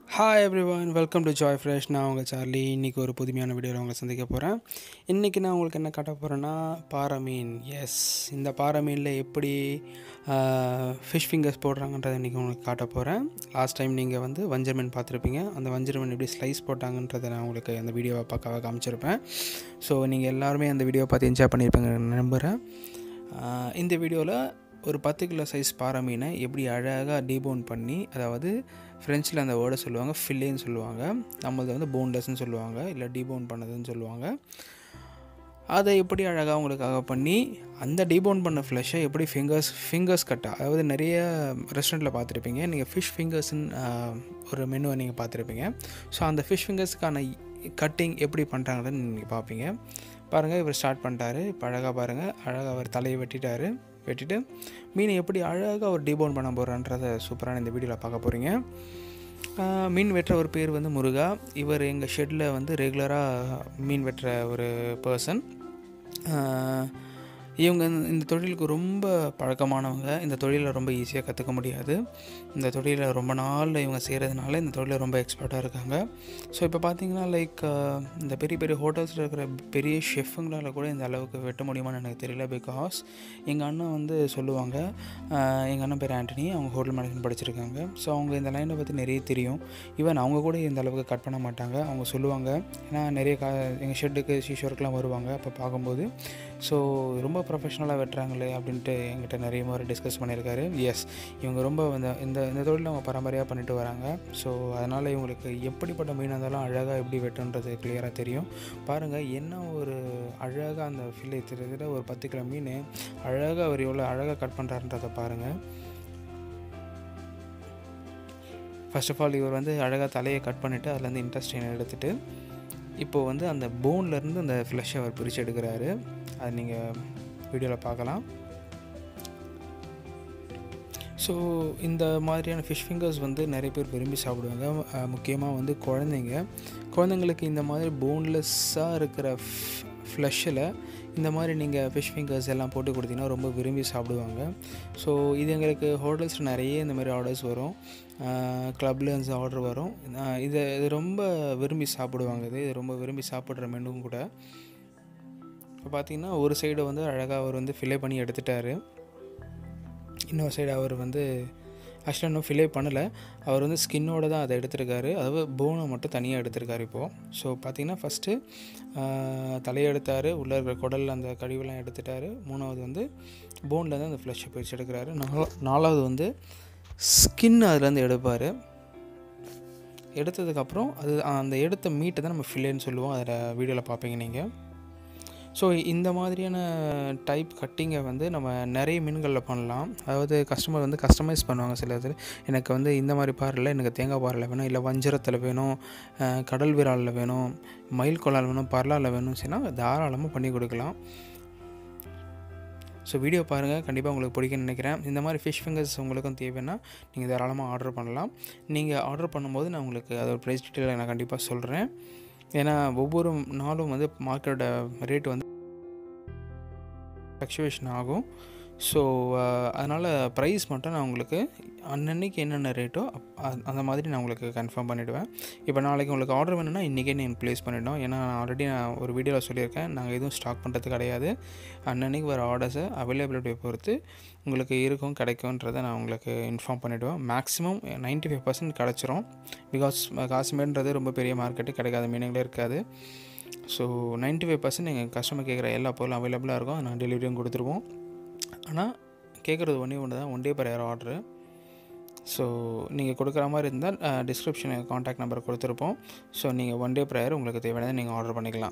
hi everyone welcome to Joy Fresh நான் உங்கள் Charlie இன்றைக்கி ஒரு புதுமையான வீடியோவில் உங்களை சந்திக்க போகிறேன் இன்றைக்கி நான் உங்களுக்கு என்ன காட்ட போகிறேன்னா பாறை மீன் எஸ் இந்த பாறை மீனில் எப்படி ஃபிஷ் ஃபிங்கர்ஸ் போடுறாங்கன்றதை இன்றைக்கி உங்களுக்கு காட்ட போகிறேன் லாஸ்ட் டைம் நீங்கள் வந்து வஞ்சர் மீன் பார்த்துருப்பீங்க அந்த வஞ்சர் மீன் எப்படி ஸ்லைஸ் போட்டாங்கன்றதை நான் உங்களுக்கு அந்த வீடியோவை பக்காவாக காமிச்சிருப்பேன் ஸோ நீங்கள் எல்லாருமே அந்த வீடியோவை பார்த்து என்ஜாய் பண்ணியிருப்பீங்க நம்புகிறேன் ஆஹ் இந்த வீடியோவில் ஒரு பத்து கிலோ சைஸ் பாறை மீனை எப்படி அழகாக டீபோன் பண்ணி அதாவது ஃப்ரெஞ்சில் அந்த வேர்டை சொல்லுவாங்க ஃபில்லேன்னு சொல்லுவாங்க நம்மளது வந்து போன்லெஸ்ன்னு சொல்லுவாங்க இல்லை டீபோன் பண்ணதுன்னு சொல்லுவாங்க அதை எப்படி அழகாக உங்களுக்காக பண்ணி அந்த டீபோன் பண்ண ஃப்ளஷை எப்படி ஃபிங்கர்ஸ் ஃபிங்கர்ஸ் கட்டாக அதாவது நிறைய ரெஸ்டாரண்ட்டில் பார்த்துருப்பீங்க நீங்கள் ஃபிஷ் ஃபிங்கர்ஸ்ன்னு ஒரு மெனுவை நீங்கள் பார்த்துருப்பீங்க ஸோ அந்த ஃபிஷ் ஃபிங்கர்ஸுக்கான கட்டிங் எப்படி பண்ணுறாங்கன்னு நீங்கள் பார்ப்பீங்க பாருங்கள் இவர் ஸ்டார்ட் பண்ணிட்டாரு இப்போ அழகாக பாருங்கள் அழகாக அவர் தலையை வெட்டிட்டாரு வெட்டிட்டு மீனை எப்படி அழகாக அவர் டீபோன் பண்ண போகிறான்றத சூப்பரான இந்த வீடியோவில் பார்க்க போகிறீங்க மீன் வெட்டுற ஒரு பேர் வந்து முருகா இவர் எங்கள் ஷெட்டில் வந்து ரெகுலராக மீன் வெட்டுற ஒரு பர்சன் இவங்க இந்த- இந்த தொழிலுக்கு ரொம்ப பழக்கமானவங்க இந்த தொழிலை ரொம்ப ஈஸியாக கற்றுக்க முடியாது இந்த தொழிலை ரொம்ப நாள் இவங்க செய்கிறதுனால இந்த தொழிலில் ரொம்ப எக்ஸ்பர்ட்டாக இருக்காங்க ஸோ இப்போ பார்த்தீங்கன்னா லைக் இந்த பெரிய பெரிய ஹோட்டல்ஸில் இருக்கிற பெரிய ஷெஃப்புங்களால் கூட இந்த அளவுக்கு வெட்ட முடியுமான்னு எனக்கு தெரியல பிகாஸ் எங்கள் அண்ணன் வந்து சொல்லுவாங்க எங்கள் அண்ணன் பேர் ஆண்டனி அவங்க ஹோட்டல் மேனேஜ்மெண்ட் படிச்சிருக்காங்க ஸோ அவங்க இந்த லைனை பற்றி நிறைய தெரியும் ஈவன் அவங்க கூட இந்த அளவுக்கு கட் பண்ண மாட்டாங்க அவங்க சொல்லுவாங்க ஏன்னா நிறைய கா எங்கள் ஷெட்டுக்கு ஷீஷோருக்குலாம் வருவாங்க அப்போ பார்க்கும்போது ஸோ ரொம்ப ப்ரொஃபஷ்னலாக வெட்டுறாங்களே அப்படின்ட்டு என்கிட்ட நிறைய முறை டிஸ்கஸ் பண்ணியிருக்காரு எஸ் இவங்க ரொம்ப இந்த இந்த இந்த தொழில் அவங்க பரம்பரையாக பண்ணிட்டு வராங்க ஸோ அதனால் இவங்களுக்கு எப்படிப்பட்ட மீனாக இருந்தாலும் அழகாக எப்படி வெட்டுன்றது கிளியராக தெரியும் பாருங்கள் என்ன ஒரு அழகாக அந்த ஃபில்லை திருதில் ஒரு பத்து கிலோ மீன் அழகாக அவர் எவ்வளோ அழகாக கட் பண்ணுறாருன்றதை பாருங்கள் ஃபர்ஸ்ட் ஆஃப் ஆல் இவர் வந்து அழகாக தலையை கட் பண்ணிவிட்டு அதுலேருந்து இன்ட்ரெஸ்டிங் எடுத்துகிட்டு இப்போது வந்து அந்த போன்லேருந்து அந்த ஃப்ளஷை அவர் பிரித்து எடுக்கிறாரு அது நீங்கள் வீடியோவில் பார்க்கலாம் ஸோ இந்த மாதிரியான ஃபிஷ் ஃபிங்கர்ஸ் வந்து நிறைய பேர் விரும்பி சாப்பிடுவாங்க முக்கியமாக வந்து குழந்தைங்க குழந்தைங்களுக்கு இந்த மாதிரி போன்லெஸ்ஸாக இருக்கிற ஃப்ளஷில் இந்த மாதிரி நீங்கள் ஃபிஷ் ஃபிங்கர்ஸ் எல்லாம் போட்டு கொடுத்தீங்கன்னா ரொம்ப விரும்பி சாப்பிடுவாங்க ஸோ இது எங்களுக்கு ஹோட்டல்ஸில் நிறைய இந்த மாதிரி ஆர்டர்ஸ் வரும் க்ளப்பில் இருந்து ஆர்டர் வரும் ஆஹ் இது இது ரொம்ப விரும்பி சாப்பிடுவாங்க இது இது ரொம்ப விரும்பி சாப்பிட்ற மெனுவும் கூட இப்போ பார்த்தீங்கன்னா ஒரு சைடு வந்து அழகாக அவர் வந்து ஃபில்லே பண்ணி எடுத்துட்டாரு இன்னொரு சைடு அவர் வந்து ஆக்சுவலாக இன்னும் ஃபில்லே பண்ணலை அவர் வந்து ஸ்கின்னோட தான் அதை எடுத்திருக்காரு அதாவது போனை மட்டும் தனியாக எடுத்திருக்காரு இப்போது ஸோ பார்த்தீங்கன்னா ஃபஸ்ட்டு தலையை எடுத்தார் உள்ளே இருக்கிற குடல் அந்த கழிவுலாம் எடுத்துட்டாரு மூணாவது வந்து போனில் இருந்து அந்த ஃப்ளஷை பிரித்து எடுக்கிறாரு நாலா நாலாவது வந்து ஸ்கின் அதுலேருந்து எடுப்பார் எடுத்ததுக்கப்புறம் அது அந்த எடுத்த மீட்டை தான் நம்ம ஃபில்லேன்னு சொல்லுவோம் அதில் வீடியோவில் பார்ப்பீங்க நீங்கள் ஸோ இந்த மாதிரியான டைப் கட்டிங்கை வந்து நம்ம நிறைய மீன்களில் பண்ணலாம் அதாவது கஸ்டமர் வந்து கஸ்டமைஸ் பண்ணுவாங்க சில இது எனக்கு வந்து இந்த மாதிரி பாறையில் எனக்கு தேங்காய் பாறையில் வேணும் இல்லை வஞ்சரத்தில் வேணும் அஹ், கடல் விராலில் வேணும் மயில் கொலால் வேணும் பரலாவில் வேணும் சொன்னால் தாராளமாக பண்ணி கொடுக்கலாம் ஸோ வீடியோ பாருங்கள் கண்டிப்பாக உங்களுக்கு பிடிக்கும்னு நினைக்கிறேன் இந்த மாதிரி ஃபிஷ் ஃபிங்கர்ஸ் உங்களுக்கும் தேவைன்னா நீங்கள் தாராளமாக ஆர்டர் பண்ணலாம் நீங்கள் ஆர்டர் பண்ணும்போது நான் உங்களுக்கு அதோட ப்ரைஸ் டீட்டெயில் நான் கண்டிப்பாக சொல்கிறேன் ஏன்னா ஒவ்வொரு நாளும் வந்து மார்க்கெட்டோட ரேட் வந்து ஃப்ளக்சுவேஷன் ஆகும் ஸோ அதனால் ப்ரைஸ் மட்டும் நான் உங்களுக்கு அன்னன்னைக்கு என்னென்ன ரேட்டோ அந்த மாதிரி நான் உங்களுக்கு கன்ஃபார்ம் பண்ணிவிடுவேன் இப்போ நாளைக்கு உங்களுக்கு ஆர்டர் வேணும்னா இன்றைக்கே நீங்கள் ப்ளேஸ் பண்ணிவிடும் ஏன்னா நான் ஆல்ரெடி நான் ஒரு வீடியோவில் சொல்லியிருக்கேன் நாங்கள் எதுவும் ஸ்டாக் பண்ணுறது கிடையாது அன்னன்னைக்கு வர ஆர்டர்ஸை அவைலபிலிட்டியை பொறுத்து உங்களுக்கு இருக்கும் கிடைக்கும்ன்றதை நான் உங்களுக்கு இன்ஃபார்ம் பண்ணிவிடுவேன் மேக்ஸிமம் 95% ஃபைவ் பர்சன்ட் கிடச்சிரும் பிகாஸ் காஷ்மீர்ன்றது ரொம்ப பெரிய மார்க்கெட்டு கிடைக்காத மீனுங்களே இருக்காது ஸோ 95% ஃபைவ் பர்சன்ட் எங்கள் கஸ்டமர் கேட்குற எல்லா பொருளும் அவைலபிளாக இருக்கும் நான் டெலிவரியும் கொடுத்துருவோம் ஆனால் கேட்குறது ஒன்றே ஒன்று தான் one day per order so நீங்கள் கொடுக்குற மாதிரி இருந்தால் டிஸ்கிரிப்ஷனில் காண்டாக்ட் நம்பர் கொடுத்துருப்போம் ஸோ நீங்கள் ஒன் டே ப்ரேயர் உங்களுக்கு தேவையானதை நீங்கள் ஆர்டர் பண்ணிக்கலாம்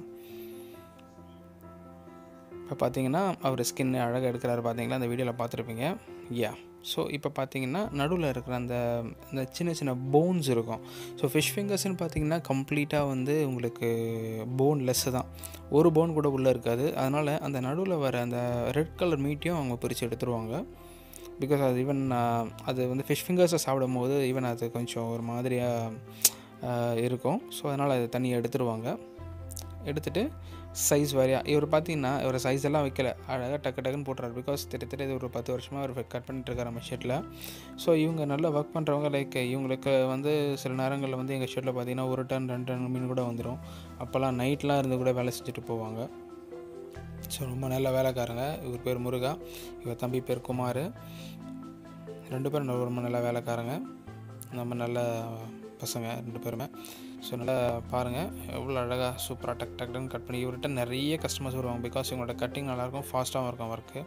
இப்போ பார்த்தீங்கன்னா அவர் ஸ்கின் அழகாக எடுக்கிறாரு பார்த்தீங்களா அந்த வீடியோவில் பார்த்துருப்பீங்க யா ஸோ இப்போ பார்த்தீங்கன்னா நடுவில் இருக்கிற அந்த அந்த சின்ன சின்ன போன்ஸ் இருக்கும் ஸோ ஃபிஷ் ஃபிங்கர்ஸ்னு பார்த்தீங்கன்னா கம்ப்ளீட்டாக வந்து உங்களுக்கு போன் லெஸ்ஸு தான் ஒரு போன் கூட உள்ளே இருக்காது அதனால் அந்த நடுவில் வர அந்த ரெட் கலர் மீட்டையும் அவங்க பிரித்து எடுத்துருவாங்க பிகாஸ் அது ஈவன் அது வந்து ஃபிஷ் ஃபிங்கர்ஸை சாப்பிடும் போது ஈவன் அது கொஞ்சம் ஒரு மாதிரியாக இருக்கும் ஸோ அதனால் அதை தனியாக எடுத்துருவாங்க எடுத்துகிட்டு சைஸ் வரையா இவர் பார்த்தீங்கன்னா இவர் சைஸ் எல்லாம் வைக்கல அழகாக டக்கு டக்குன்னு போட்டுறாரு பிகாஸ் திட்டத்தட்ட இது ஒரு பத்து வருஷமாக அவர் கட் பண்ணிட்டு இருக்காரு நம்ம ஷர்ட்டில் ஸோ இவங்க நல்லா ஒர்க் பண்ணுறவங்க லைக் இவங்களுக்கு வந்து சில நேரங்களில் வந்து எங்கள் ஷர்ட்டில் பார்த்தீங்கன்னா ஒரு டன் ரெண்டு டன் மீன் கூட வந்துடும் அப்போல்லாம் நைட்லாம் இருந்து கூட வேலை செஞ்சுட்டு போவாங்க ஸோ ரொம்ப நல்ல வேலைக்காரங்க இவர் பேர் முருகா இவர் தம்பி பேர் குமார் ரெண்டு பேரும் நல்ல- ரொம்ப நல்ல வேலைக்காரங்க நம்ம நல்ல பசங்க ரெண்டு பேருமே ஸோ நல்லா பாருங்கள் எவ்வளோ அழகாக சூப்பராக டக் டக் டக்குன்னு கட் பண்ணி இவர்கிட்ட நிறைய கஸ்டமர்ஸ் வருவாங்க பிகாஸ் இவங்களோட கட்டிங் நல்லாயிருக்கும் ஃபாஸ்ட்டாகவும் இருக்கும் ஒர்க்கு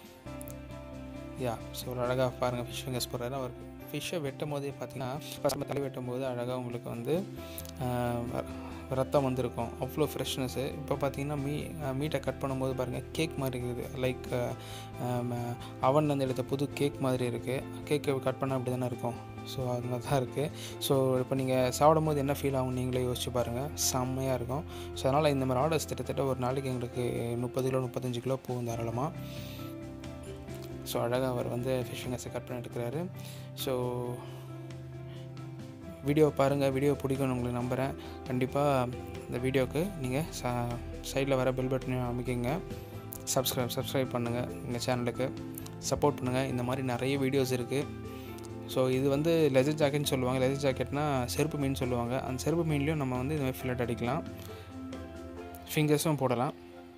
யா ஸோ ஒரு அழகாக பாருங்கள் ஃபிஷ் ஃபிங்கர்ஸ் போடுறாரு அவர் ஃபிஷ்ஷை வெட்டும் போதே பார்த்தீங்கன்னா ஃபஸ்ட் தலை வெட்டும் போது அழகாக உங்களுக்கு வந்து ஆஹ், வ- ரத்தம் வந்திருக்கும் அவ்வளோ ஃப்ரெஷ்னஸ்ஸு இப்போ பார்த்தீங்கன்னா மீ மீட்டை கட் பண்ணும்போது பாருங்கள் கேக் மாதிரி இருக்குது லைக் அவன்லேருந்து எடுத்த புது கேக் மாதிரி இருக்குது கேக்கை கட் பண்ணால் அப்படி தானே இருக்கும் ஸோ அது மாதிரி தான் இருக்குது ஸோ இப்போ நீங்கள் சாப்பிடும் போது என்ன ஃபீல் ஆகும் நீங்களே யோசிச்சு பாருங்கள் செம்மையாக இருக்கும் ஸோ அதனால் இந்த மாதிரி ஆர்டர்ஸ் கிட்டத்தட்ட ஒரு நாளைக்கு எங்களுக்கு முப்பது கிலோ முப்பத்தஞ்சு கிலோ போகும் தாராளமாக ஸோ அழகாக அவர் வந்து ஃபிஷ்ஷிங்கஸை கட் பண்ணி எடுக்கிறாரு ஸோ வீடியோ பாருங்கள் வீடியோ பிடிக்கும்னு உங்களுக்கு நம்புகிறேன் கண்டிப்பாக இந்த வீடியோவுக்கு நீங்கள் ச சைடில் வர பெல் பட்டனையும் அமைக்கிங்க சப்ஸ்கிரைப் சப்ஸ்கிரைப் பண்ணுங்கள் எங்கள் சேனலுக்கு சப்போர்ட் பண்ணுங்கள் இந்த மாதிரி நிறைய வீடியோஸ் இருக்குது ஸோ இது வந்து லெதர் ஜாக்கெட்னு சொல்லுவாங்க லெதர் ஜாக்கெட்னா செருப்பு மீன் சொல்லுவாங்க அந்த செருப்பு மீன்லேயும் நம்ம வந்து இந்த மாதிரி ஃபில்லட் அடிக்கலாம் ஃபிங்கர்ஸும் போடலாம்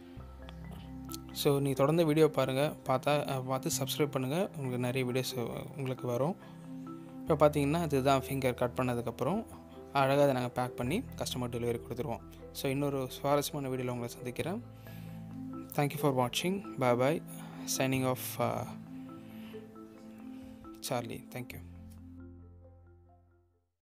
ஸோ நீ தொடர்ந்து வீடியோ பாருங்கள் பார்த்தா அஹ், பார்த்து சப்ஸ்கிரைப் பண்ணுங்கள் உங்களுக்கு நிறைய வீடியோஸ் உங்களுக்கு வரும் இப்போ பார்த்தீங்கன்னா இதுதான் ஃபிங்கர் கட் பண்ணதுக்கப்புறம் அழகாக அதை நாங்கள் பேக் பண்ணி கஸ்டமர் டெலிவரி கொடுத்துருவோம் ஸோ இன்னொரு சுவாரஸ்யமான வீடியோவில் உங்களை சந்திக்கிறேன் தேங்க்யூ ஃபார் வாட்சிங் bye bye signing off Charlie thank you